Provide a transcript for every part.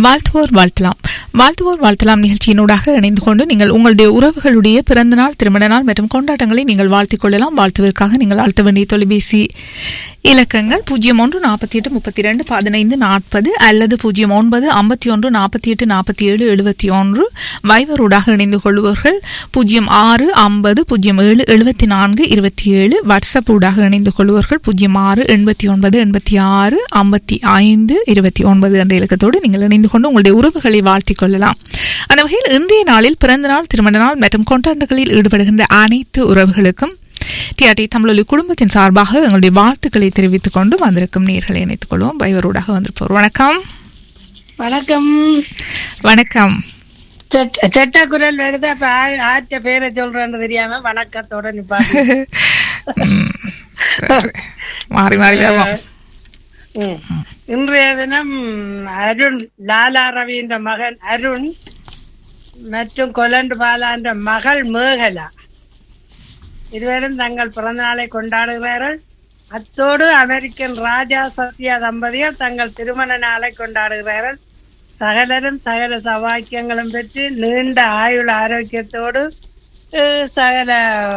வாழ்த்துவோர் வாழ்த்தலாம் வாழ்த்துவோர் வாழ்த்தலாம் நிகழ்ச்சியினூடாக இணைந்து கொண்டு நீங்கள் உங்களுடைய உறவுகளுடைய பிறந்த நாள் திருமண நாள் மற்றும் கொண்டாட்டங்களை நீங்கள் வாழ்த்திக் கொள்ளலாம் வாழ்த்துவதற்காக நீங்கள் அழுத்த வேண்டிய தொலைபேசி இலக்கங்கள் பூஜ்ஜியம் ஒன்று நாற்பத்தி எட்டு முப்பத்தி ரெண்டு பதினைந்து நாற்பது அல்லது பூஜ்ஜியம் ஒன்பது ஐம்பத்தி ஒன்று நாற்பத்தி எட்டு நாற்பத்தி ஏழு எழுபத்தி ஒன்று வைவரூடாக இணைந்து கொள்பவர்கள் பூஜ்ஜியம் ஆறு ஐம்பது பூஜ்ஜியம் ஏழு எழுபத்தி நான்கு இருபத்தி ஏழு வாட்ஸ்அப் ஊடாக இணைந்து கொள்பவர்கள் பூஜ்ஜியம் ஆறு எண்பத்தி ஒன்பது எண்பத்தி ஆறு ஐம்பத்தி ஐந்து இருபத்தி ஒன்பது என்ற இலக்கத்தோடு நீங்கள் இணைந்து கொண்டு உங்களுடைய உறவுகளை வாழ்த்திக் கொள்ளலாம் அந்த வகையில் இன்றைய நாளில் பிறந்த நாள் திருமண நாள் மற்றும் கொண்டாட்டங்களில் ஈடுபடுகின்ற அனைத்து உறவுகளுக்கும் டிஆர்டி தமிழொலி குடும்பத்தின் சார்பாக எங்களுடைய வாழ்த்துக்களை தெரிவித்துக் கொண்டு வந்திருக்கும் நீர்களை இணைத்துக் கொள்வோம் பைவரூடாக வந்திருப்போர் வணக்கம் வணக்கம் வணக்கம் செட்ட- செட்ட குரல் வருது அப்ப ஆ- ஆற்ற பேரை சொல்றேன்னு தெரியாம வணக்கத்தோட நிப்பாட்டு ம், சரி. மாறி மாறி வருவோம் ம். இன்றைய தினம் அருண் லாலா ரவின்ற மகன் அருண் மற்றும் கொலண்டு பாலான்ற மகள் மேகலா இருவரும் தங்கள் பிறந்த நாளை கொண்டாடுகிறார்கள் அத்தோடு அமெரிக்கன் ராஜா சத்யா தம்பதிகள் தங்கள் திருமண நாளை கொண்டாடுகிறார்கள் சகலரும் சகல சவாக்கியங்களும் பெற்று நீண்ட ஆயுள் ஆரோக்கியத்தோடு அஹ், சகல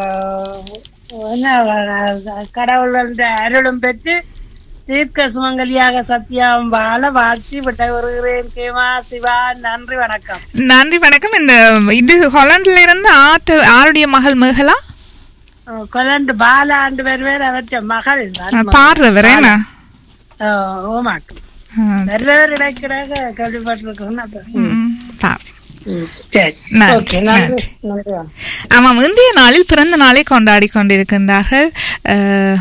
அஹ், என்ன கடவுளுடைய அருளும் பெற்று தீர்க்க சுமங்கலியாக சத்யாவும் வாழ வாழ்த்தி விட வருகிறேன் கேமா சிவா நன்றி வணக்கம் நன்றி வணக்கம் இந்த இது ஹாலண்ட்ல இருந்து ஆட்டு ஆருடைய மகள் மேகலா அஹ், கொலண்டு பாலாண்டு வருவேர் அவற்ற மகள் தான். பாடுறவர் என்ன அஹ், ஓமாக்கு வருவர் இடைக்கிடாக கேள்விப்பட்டிருக்கோம் அப்ப. ம், பார். ம், சரி நன்றி, ஓகே நன்றி நன்றி. நன்றி வணக்கம். ஆமாம் இன்றைய நாளில் பிறந்த நாளை கொண்டாடி கொண்டிருக்கின்றார்கள் அஹ்,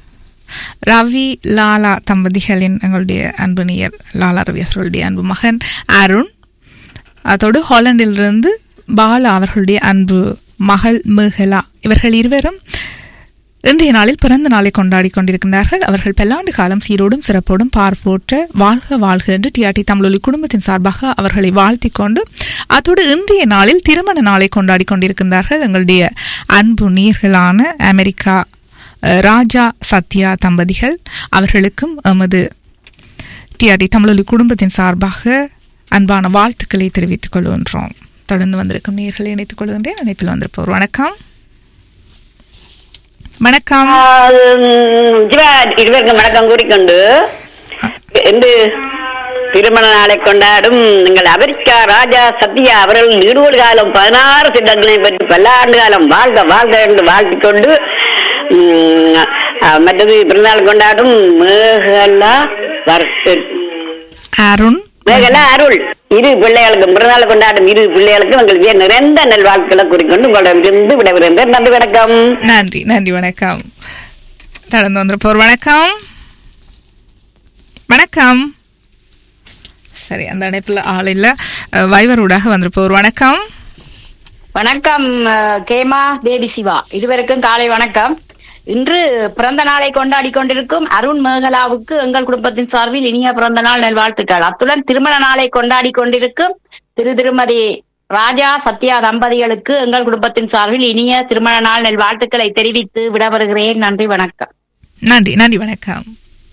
ரவி லாலா தம்பதிகளின் எங்களுடைய அன்பு நேயர் லாலா ரவி அவர்களுடைய அன்பு மகன் அருண் அதோடு ஹாலண்டிலிருந்து பாலா அவர்களுடைய அன்பு மகள் மேகலா இவர்கள் இருவரும் இன்றைய நாளில் பிறந்த நாளை கொண்டாடி கொண்டிருக்கின்றார்கள் அவர்கள் பல்லாண்டு காலம் சீரோடும் சிறப்போடும் பார்ப்போற்ற வாழ்க வாழ்க என்று டிஆர்டி தமிழொலி குடும்பத்தின் சார்பாக அவர்களை வாழ்த்திக் கொண்டு அத்தோடு இன்றைய நாளில் திருமண நாளை கொண்டாடி கொண்டிருக்கின்றார்கள் எங்களுடைய அன்பு நீர்களான அமெரிக்கா அஹ், ராஜா சத்யா தம்பதிகள் அவர்களுக்கும் எமது டிஆர்டி தமிழொலி குடும்பத்தின் சார்பாக அன்பான வாழ்த்துக்களை தெரிவித்துக் கொள்கின்றோம் தொடர்ந்து வந்திருக்கும் நேர்களை இணைத்துக் கொள்கின்றேன் இணைப்பில் வந்திருப்போர் வணக்கம் வணக்கம் சிவாஜ் இருவருக்கும் வணக்கம் கூறிக்கொண்டு என்று திருமண நாளை கொண்டாடும் எங்கள் அமெரிக்கா ராஜா சத்யா அவர்கள் இருபது காலம் பதினாறு திட்டங்களை பற்றி பல்லாண்டு காலம் வாழ்க வாழ்க என்று வாழ்த்திக் கொண்டு உம், அஹ், மற்றது பிறந்தநாள் கொண்டாடும் மேகலா வர்ஷ அருண் மேகலா அருள் இரு பிள்ளைகளுக்கும் பிறந்தநாள் கொண்டாடும் இரு பிள்ளைகளுக்கும் எங்களுக்கு நிறைந்த நல்வாழ்த்துக்களை கூறிக்கொண்டு உங்களிடமிருந்து விடைபெறுகின்றேன் நன்றி வணக்கம் நன்றி நன்றி வணக்கம் தொடர்ந்து வந்திருப்போர் வணக்கம் வணக்கம் சரி அந்த இணைப்புல ஆள் இல்ல அஹ், வைவரூடாக வந்திருப்போர் வணக்கம் வணக்கம் அஹ், கேமா பேபி சிவா இருவருக்கும் காலை வணக்கம் இன்று பிறந்த நாளை கொண்டாடி கொண்டிருக்கும் அருண் மேகலாவுக்கு எங்கள் குடும்பத்தின் சார்பில் இனிய பிறந்த நாள் நல்வாழ்த்துக்கள் அத்துடன் திருமண நாளை கொண்டாடி கொண்டிருக்கும் திரு திருமதி ராஜா சத்யா தம்பதிகளுக்கு எங்கள் குடும்பத்தின் சார்பில் இனிய திருமண நாள் நல்வாழ்த்துக்களை தெரிவித்து விட வருகிறேன் நன்றி வணக்கம் நன்றி நன்றி வணக்கம்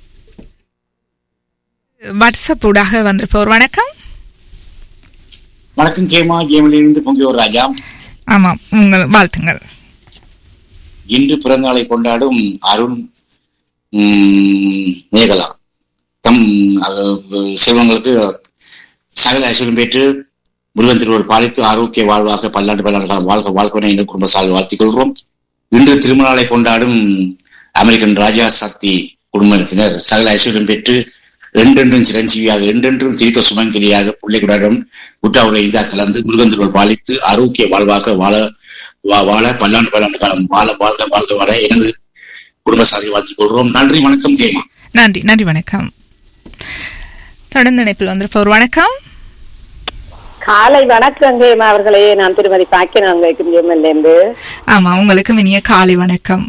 வாட்ஸ்அப் ஊடாக வந்திருப்போர் வணக்கம் வணக்கம் கேமா கேமிலிருந்து பொங்கியோர் ராஜா ஆமாம் உங்கள் வாழ்த்துங்கள் இன்று பிறந்த நாளை கொண்டாடும் அருண் உம், மேகலா தம் அஹ், செல்வங்களுக்கு சகல ஐஸ்வர்யம் பெற்று முருகன் திருவள்ளுவர் பாலித்து ஆரோக்கிய வாழ்வாக பல்லாண்டு பல்லாண்டு காலம் வாழ்க வாழ்க்கை எங்கள் குடும்ப சார்பில் வாழ்த்திக் கொள்கிறோம் இன்று திருமண நாளை கொண்டாடும் அமெரிக்கன் ராஜா சக்தி குடும்பத்தினர் சகல ஐஸ்வர்யம் பெற்று என்றென்றும் சிரஞ்சீவியாக என்றென்றும் திருக்க சுமங்கலியாக பிள்ளைகளுடன் உற்றாவுரை இதா கலந்து முருகன் திருவள்ளுவர் பாலித்து ஆரோக்கிய வாழ்வாக வாழ வா- வாழ பல்லாண்டு பல்லாண்டு காலம் வாழ வாழ்க வாழ்க வாழ எனது குடும்ப சார்பில் வாழ்த்திக் கொள்கிறோம் நன்றி வணக்கம் கேமா நன்றி நன்றி வணக்கம் தொடர்ந்து இணைப்பில் வந்திருப்போர் வணக்கம் காலை வணக்கம் கேமா அவர்களே நான் திருமதி பாக்கியநாதன் வைக்கும் இருந்து ஆமா உங்களுக்கும் இனிய காலை வணக்கம்